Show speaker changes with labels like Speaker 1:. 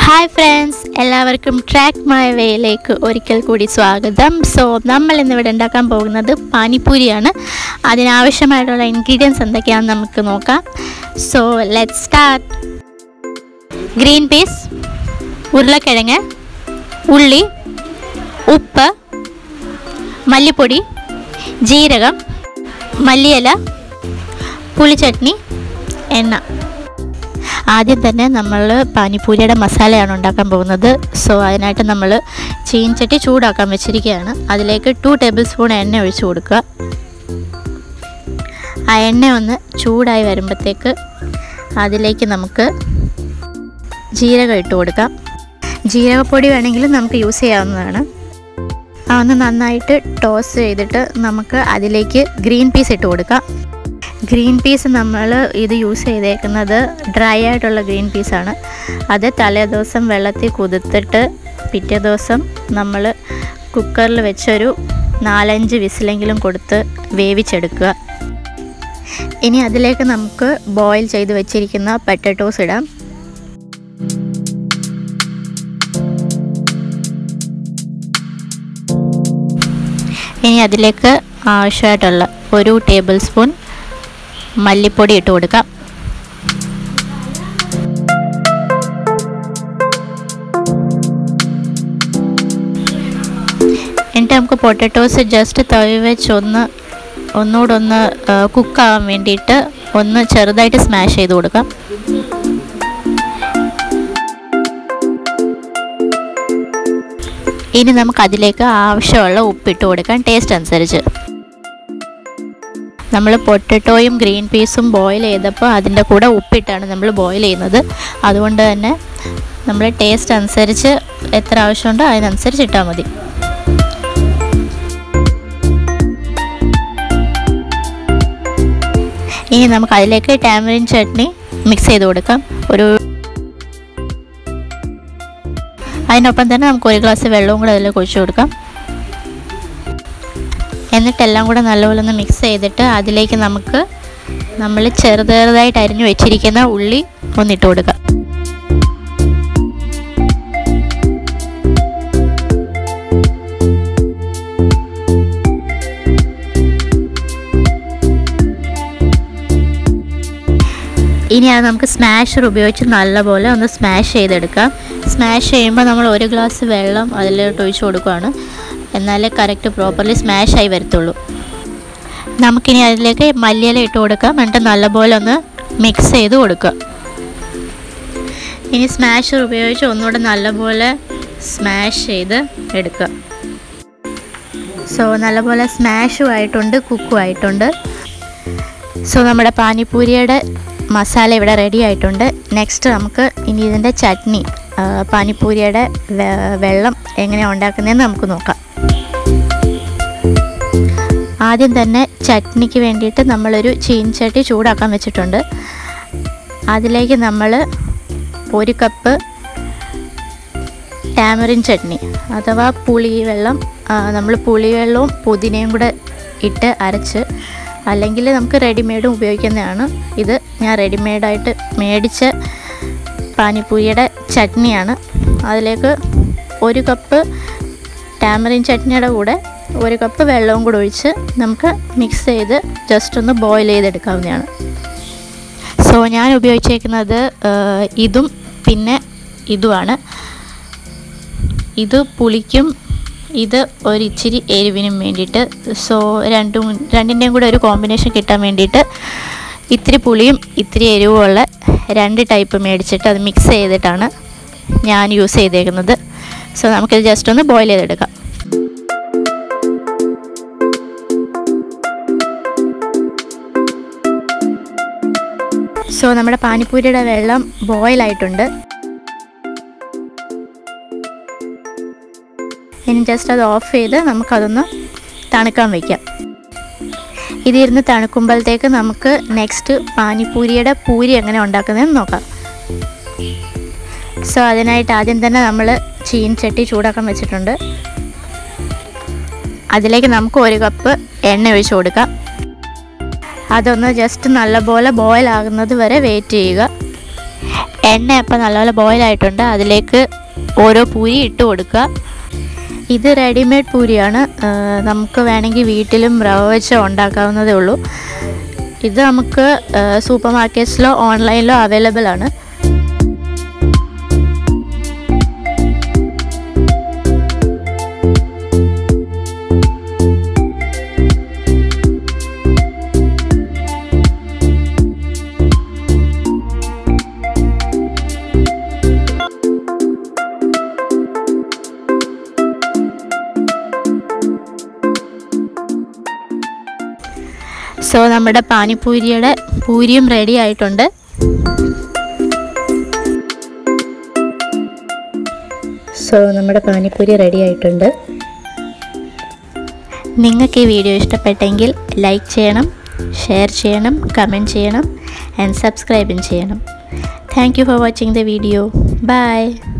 Speaker 1: hi friends എല്ലാവർക്കും track my വേയിലേക്ക് ഒരിക്കൽ കൂടി സ്വാഗതം സോ നമ്മൾ ഇന്നിവിടെ ഉണ്ടാക്കാൻ പോകുന്നത് പാനിപ്പൂരിയാണ് അതിനാവശ്യമായിട്ടുള്ള ഇൻഗ്രീഡിയൻസ് എന്തൊക്കെയാണെന്ന് നമുക്ക് നോക്കാം so let start green peas ഉരുളക്കിഴങ്ങ് ഉള്ളി ഉപ്പ് മല്ലിപ്പൊടി ജീരകം മല്ലിയില പുളിച്ചട്നി എണ്ണ ആദ്യം തന്നെ നമ്മൾ പാനിപ്പൂരിയുടെ മസാലയാണ് ഉണ്ടാക്കാൻ പോകുന്നത് സോ അതിനായിട്ട് നമ്മൾ ചീൻചട്ടി ചൂടാക്കാൻ വെച്ചിരിക്കുകയാണ് അതിലേക്ക് ടു ടേബിൾ സ്പൂൺ എണ്ണ ഒഴിച്ചു കൊടുക്കുക ആ എണ്ണ ഒന്ന് ചൂടായി വരുമ്പോഴത്തേക്ക് അതിലേക്ക് നമുക്ക് ജീരകം ഇട്ട് കൊടുക്കാം ജീരകപ്പൊടി വേണമെങ്കിലും നമുക്ക് യൂസ് ചെയ്യാവുന്നതാണ് ആ ഒന്ന് നന്നായിട്ട് ടോസ് ചെയ്തിട്ട് നമുക്ക് അതിലേക്ക് ഗ്രീൻ പീസ് ഇട്ട് കൊടുക്കാം ഗ്രീൻ പീസ് നമ്മൾ ഇത് യൂസ് ചെയ്തേക്കുന്നത് ഡ്രൈ ആയിട്ടുള്ള ഗ്രീൻ പീസാണ് അത് തലേ ദിവസം വെള്ളത്തിൽ കുതിർത്തിട്ട് പിറ്റേ ദിവസം നമ്മൾ കുക്കറിൽ വെച്ചൊരു നാലഞ്ച് വിസിലെങ്കിലും കൊടുത്ത് വേവിച്ചെടുക്കുക ഇനി അതിലേക്ക് നമുക്ക് ബോയിൽ ചെയ്ത് വെച്ചിരിക്കുന്ന പൊട്ടറ്റോസ് ഇടാം ഇനി അതിലേക്ക് ആവശ്യമായിട്ടുള്ള ഒരു ടേബിൾ സ്പൂൺ മല്ലിപ്പൊടി ഇട്ട് കൊടുക്കാം എന്നിട്ട് നമുക്ക് പൊട്ടറ്റോസ് ജസ്റ്റ് തവി വെച്ച് ഒന്ന് ഒന്നുകൂടെ ഒന്ന് കുക്കാവാൻ വേണ്ടിയിട്ട് ഒന്ന് ചെറുതായിട്ട് സ്മാഷ് ചെയ്ത് കൊടുക്കാം ഇനി നമുക്ക് അതിലേക്ക് ആവശ്യമുള്ള ഉപ്പിട്ട് കൊടുക്കാം ടേസ്റ്റ് അനുസരിച്ച് നമ്മൾ പൊട്ടറ്റോയും ഗ്രീൻ പീസും ബോയിൽ ചെയ്തപ്പോൾ അതിൻ്റെ കൂടെ ഉപ്പിട്ടാണ് നമ്മൾ ബോയിൽ ചെയ്യുന്നത് അതുകൊണ്ട് തന്നെ നമ്മൾ ടേസ്റ്റ് അനുസരിച്ച് എത്ര ആവശ്യമുണ്ടോ അതിനനുസരിച്ച് ഇട്ടാൽ മതി ഇനി നമുക്ക് അതിലേക്ക് ടാമറിൻ ചട്നി മിക്സ് ചെയ്ത് കൊടുക്കാം ഒരു അതിനൊപ്പം തന്നെ നമുക്ക് ഒരു ഗ്ലാസ് വെള്ളവും കൂടെ അതിലേക്ക് ഒഴിച്ചു കൊടുക്കാം എന്നിട്ടെല്ലാം കൂടെ നല്ലപോലെ ഒന്ന് മിക്സ് ചെയ്തിട്ട് അതിലേക്ക് നമുക്ക് നമ്മൾ ചെറുത് ചെറുതായിട്ട് അരിഞ്ഞു വെച്ചിരിക്കുന്ന ഉള്ളി ഒന്നിട്ട് കൊടുക്കാം ഇനി അത് നമുക്ക് സ്മാഷർ ഉപയോഗിച്ച് നല്ലപോലെ ഒന്ന് സ്മാഷ് ചെയ്തെടുക്കാം സ്മാഷ് ചെയ്യുമ്പോൾ നമ്മൾ ഒരു ഗ്ലാസ് വെള്ളം അതിലോട്ട് ഒഴിച്ച് കൊടുക്കുകയാണ് എന്നാലേ കറക്റ്റ് പ്രോപ്പർലി സ്മാഷ് ആയി വരത്തുള്ളൂ നമുക്കിനി അതിലേക്ക് മല്ലിയില ഇട്ട് കൊടുക്കാം എന്നിട്ട് നല്ലപോലെ ഒന്ന് മിക്സ് ചെയ്ത് കൊടുക്കുക ഇനി സ്മാഷർ ഉപയോഗിച്ച് ഒന്നുകൂടെ നല്ലപോലെ സ്മാഷ് ചെയ്ത് എടുക്കുക സോ നല്ലപോലെ സ്മാഷും ആയിട്ടുണ്ട് കുക്കും ആയിട്ടുണ്ട് സോ നമ്മുടെ പാനിപ്പൂരിയുടെ മസാല ഇവിടെ റെഡി ആയിട്ടുണ്ട് നെക്സ്റ്റ് നമുക്ക് ഇനി ഇതിൻ്റെ ചട്നി പാനിപ്പൂരിയുടെ വെള്ളം എങ്ങനെയാണ് ഉണ്ടാക്കുന്നതെന്ന് നമുക്ക് നോക്കാം ആദ്യം തന്നെ ചട്നിക്ക് വേണ്ടിയിട്ട് നമ്മളൊരു ചീൻചട്ടി ചൂടാക്കാൻ വെച്ചിട്ടുണ്ട് അതിലേക്ക് നമ്മൾ ഒരു കപ്പ് ടാമറിൻ ചട്നി അഥവാ പുളി വെള്ളം നമ്മൾ പുളിവെള്ളവും പുതിനയും കൂടെ ഇട്ട് അരച്ച് അല്ലെങ്കിൽ നമുക്ക് റെഡിമെയ്ഡും ഉപയോഗിക്കുന്നതാണ് ഇത് ഞാൻ റെഡിമെയ്ഡായിട്ട് മേടിച്ച പാനിപ്പൂരിയുടെ ചട്നിയാണ് അതിലേക്ക് ഒരു കപ്പ് ടാമറിൻ ചട്നിയുടെ കൂടെ ഒരു കപ്പ് വെള്ളവും കൂടെ ഒഴിച്ച് നമുക്ക് മിക്സ് ചെയ്ത് ജസ്റ്റ് ഒന്ന് ബോയിൽ ചെയ്തെടുക്കാവുന്നതാണ് സോ ഞാൻ ഉപയോഗിച്ചേക്കുന്നത് ഇതും പിന്നെ ഇതുമാണ് ഇത് പുളിക്കും ഇത് ഒരു ഇച്ചിരി എരിവിനും വേണ്ടിയിട്ട് സോ രണ്ടും രണ്ടിൻ്റെയും കൂടെ ഒരു കോമ്പിനേഷൻ കിട്ടാൻ വേണ്ടിയിട്ട് ഇത്തിരി പുളിയും ഇത്തിരി എരിവുമുള്ള രണ്ട് ടൈപ്പ് മേടിച്ചിട്ട് അത് മിക്സ് ചെയ്തിട്ടാണ് ഞാൻ യൂസ് ചെയ്തേക്കുന്നത് സോ നമുക്കിത് ജസ്റ്റ് ഒന്ന് ബോയിൽ ചെയ്തെടുക്കാം സോ നമ്മുടെ പാനിപ്പൂരിയുടെ വെള്ളം ബോയിലായിട്ടുണ്ട് ഇനി ജസ്റ്റ് അത് ഓഫ് ചെയ്ത് നമുക്കതൊന്ന് തണുക്കാൻ വയ്ക്കാം ഇതിരുന്ന് തണുക്കുമ്പോഴത്തേക്ക് നമുക്ക് നെക്സ്റ്റ് പാനിപ്പൂരിയുടെ പൂരി എങ്ങനെ ഉണ്ടാക്കുന്നതെന്ന് നോക്കാം സോ അതിനായിട്ട് ആദ്യം തന്നെ നമ്മൾ ചീൻ ചട്ടി ചൂടാക്കാൻ വെച്ചിട്ടുണ്ട് അതിലേക്ക് നമുക്ക് ഒരു കപ്പ് എണ്ണ ഒഴിച്ച് കൊടുക്കാം അതൊന്ന് ജസ്റ്റ് നല്ലപോലെ ബോയിൽ ആകുന്നത് വരെ വെയിറ്റ് ചെയ്യുക എണ്ണ അപ്പം നല്ലപോലെ ബോയിലായിട്ടുണ്ട് അതിലേക്ക് ഓരോ പൂരി ഇട്ട് കൊടുക്കുക ഇത് റെഡിമെയ്ഡ് പൂരിയാണ് ആ, നമുക്ക് വേണമെങ്കിൽ വീട്ടിലും റവ വെച്ച് ഉണ്ടാക്കാവുന്നതേ ഉള്ളൂ ഇത് നമുക്ക് സൂപ്പർ മാർക്കറ്റ്സിലോ ഓൺലൈനിലോ അവൈലബിൾ ആണ് സോ നമ്മുടെ പാനിപ്പൂരിയുടെ പൂരിയും റെഡി ആയിട്ടുണ്ട് സോ നമ്മുടെ പാനിപ്പൂരി റെഡി ആയിട്ടുണ്ട് നിങ്ങൾക്ക് ഈ വീഡിയോ ഇഷ്ടപ്പെട്ടെങ്കിൽ ലൈക്ക് ചെയ്യണം ഷെയർ ചെയ്യണം കമൻറ്റ് ചെയ്യണം ആൻഡ് സബ്സ്ക്രൈബും ചെയ്യണം thank you for watching the video by